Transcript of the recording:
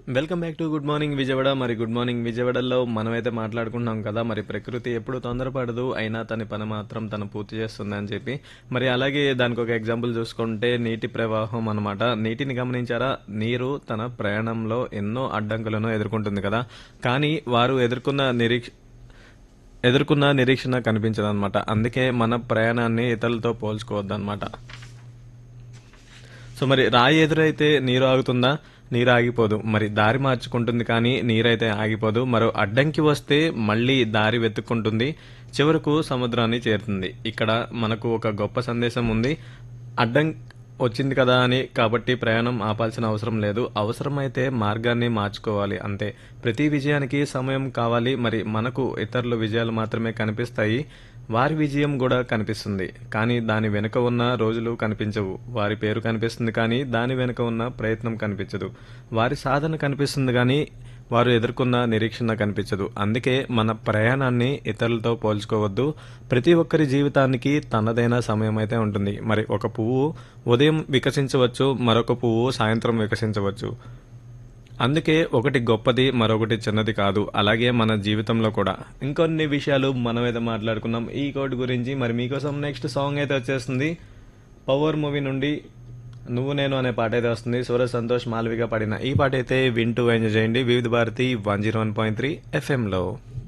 welcome back to good morning Vijayawada మరి good morning విజయవాడలో మనమైతే మాట్లాడుకుంటున్నాం కదా మరి ప్రకృతి ఎప్పుడు తొందరపడదు అయినా తన పని మాత్రం తను పూర్తి చేస్తుంది అని చెప్పి మరి అలాగే దానికి ఒక ఎగ్జాంపుల్ చూసుకుంటే నీటి ప్రవాహం అన్నమాట నీటిని గమనించారా నీరు తన ప్రయాణంలో ఎన్నో అడ్డంకులను ఎదుర్కొంటుంది కదా కానీ వారు ఎదుర్కొన్న నిరీక్ష ఎదుర్కొన్న నిరీక్షణ కనిపించదన్నమాట అందుకే మన ప్రయాణాన్ని ఇతరులతో పోల్చుకోవద్దన్నమాట సో మరి రాయి ఎదురైతే నీరు ఆగుతుందా నీరు ఆగిపోదు మరి దారి మార్చుకుంటుంది కానీ నీరైతే ఆగిపోదు మరో అడ్డంకి వస్తే మళ్ళీ దారి వెతుక్కుంటుంది చివరకు సముద్రాన్ని చేరుతుంది ఇక్కడ మనకు ఒక గొప్ప సందేశం ఉంది అడ్డం వచ్చింది కదా అని కాబట్టి ప్రయాణం ఆపాల్సిన అవసరం లేదు అవసరమైతే మార్గాన్ని మార్చుకోవాలి అంతే ప్రతి విజయానికి సమయం కావాలి మరి మనకు ఇతరుల విజయాలు మాత్రమే కనిపిస్తాయి వారి విజయం కూడా కనిపిస్తుంది కానీ దాని వెనుక ఉన్న రోజులు కనిపించవు వారి పేరు కనిపిస్తుంది కానీ దాని వెనుక ఉన్న ప్రయత్నం కనిపించదు వారి సాధన కనిపిస్తుంది కానీ వారు ఎదుర్కొన్న నిరీక్షణ కనిపించదు అందుకే మన ప్రయాణాన్ని ఇతరులతో పోల్చుకోవద్దు ప్రతి ఒక్కరి జీవితానికి తనదైన సమయం అయితే ఉంటుంది మరి ఒక పువ్వు ఉదయం వికసించవచ్చు మరొక పువ్వు సాయంత్రం వికసించవచ్చు అందుకే ఒకటి గొప్పది మరొకటి చిన్నది కాదు అలాగే మన జీవితంలో కూడా ఇంకొన్ని విషయాలు మనం అయితే మాట్లాడుకున్నాం ఈ కోడ్ గురించి మరి మీకోసం నెక్స్ట్ సాంగ్ అయితే వచ్చేస్తుంది పవర్ మూవీ నుండి నువ్వు నేను అనే పాట అయితే వస్తుంది సూరజ్ సంతోష్ మాల్విగా పాడిన ఈ పాట అయితే వింటూ ఎంజాయ్ చేయండి Vividha Bharati one zero one point three ఎఫ్ఎంలో